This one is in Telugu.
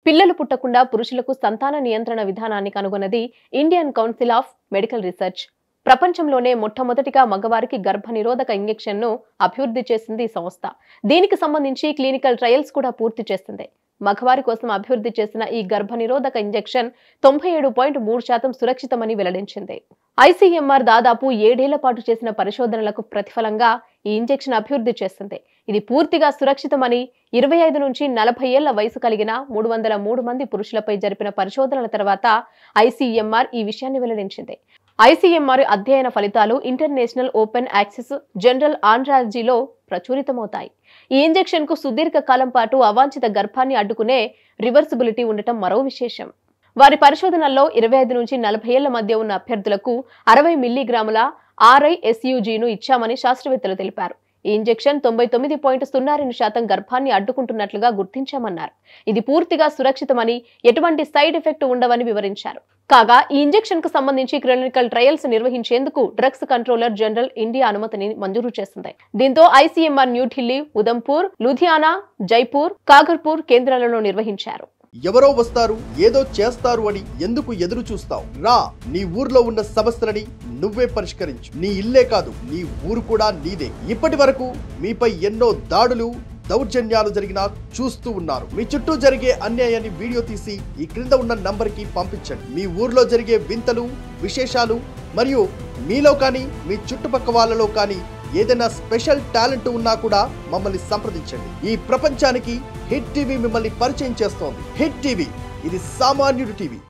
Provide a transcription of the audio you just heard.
పిల్లలు పుట్టకుండా పురుషులకు సంతాన నియంత్రణ విధానాన్ని కనుగొన్నది Indian council of medical research ప్రపంచంలోనే మొట్టమొదటిగా మగవారికి గర్భ నిరోధక ఇంజెక్షన్ ను అభివృద్ధి చేసింది ఈ సంస్థ దీనికి సంబంధించి క్లినికల్ ట్రయల్స్ కూడా పూర్తి చేసింది మగవారి కోసం అభివృద్ధి చేసిన ఈ గర్భ నిరోధక ఇంజెక్షన్ తొంభై ఏడు పాయింట్ మూడు శాతం సురక్షితమని వెల్లడించింది ఐసీఎంఆర్ దాదాపు ఏడేళ్ల పాటు చేసిన పరిశోధనలకు ప్రతిఫలంగా ఈ ఇంజెక్షన్ అభివృద్ధి చేసింది ఇది పూర్తిగా సురక్షితమని ఇరవై ఐదు నుంచి నలభై ఏళ్ల వయసు కలిగిన మూడు వందల మూడు మంది పురుషులపై జరిపిన పరిశోధనల తర్వాత ఐసీఎంఆర్ ఈ విషయాన్ని వెల్లడించింది ఐసీఎంఆర్ అధ్యయన ఫలితాలు ఇంటర్నేషనల్ ఓపెన్ యాక్సెస్ జనరల్ ఆండ్రాలజీలో ప్రచురితమవుతాయి ఈ ఇంజెక్షన్ కు సుదీర్ఘ కాలం పాటు అవాంఛిత గర్భాన్ని అడ్డుకునే రివర్సిబిలిటీ ఉండటం మరో విశేషం వారి పరిశోధనల్లో ఇరవై ఐదు నుంచి నలభై ఏళ్ల మధ్య ఉన్న అభ్యర్థులకు అరవై మిల్లీగ్రాముల ఆర్ఐఎస్యుజీను ఇచ్చామని శాస్త్రవేత్తలు తెలిపారు ఈ ఇంజెక్షన్ తొంభై తొమ్మిది పాయింట్ సున్నా రెండు శాతం గర్భాన్ని అడ్డుకుంటున్నట్లుగా గుర్తించామన్నారు ఇది పూర్తిగా సురక్షితమని ఎటువంటి సైడ్ ఎఫెక్ట్ ఉండవని వివరించారు కాగా ఈ ఇంజెక్షన్ కు సంబంధించి క్లినికల్ ట్రయల్స్ నిర్వహించేందుకు డ్రగ్స్ కంట్రోలర్ జనరల్ ఇండియా అనుమతిని మంజూరు చేసింది దీంతో ఐసీఎంఆర్ న్యూఢిల్లీ ఉదంపూర్ లుధియానా జైపూర్ కాగర్పూర్ కేంద్రాలలో నిర్వహించారు ఎవరో వస్తారు ఏదో చేస్తారు అని ఎందుకు ఎదురు చూస్తావు రా నీ ఊర్లో ఉన్న సమస్యలని నువ్వే పరిష్కరించు నీ ఇల్లే కాదు నీ ఊరు కూడా నీదే ఇప్పటి వరకు మీపై ఎన్నో దాడులు దౌర్జన్యాలు జరిగినా చూస్తూ ఉన్నారు మీ చుట్టూ జరిగే అన్యాయాన్ని వీడియో తీసి ఈ క్రింద ఉన్న నంబర్కి పంపించండి మీ ఊర్లో జరిగే వింతలు విశేషాలు మరియు మీలో కానీ మీ చుట్టుపక్క వాళ్ళలో కానీ ఏదైనా స్పెషల్ టాలెంట్ ఉన్నా కూడా మమ్మల్ని సంప్రదించండి ఈ ప్రపంచానికి హిట్ టీవీ మిమ్మల్ని పరిచయం చేస్తోంది హిట్ టీవీ ఇది సామాన్యుడి టీవీ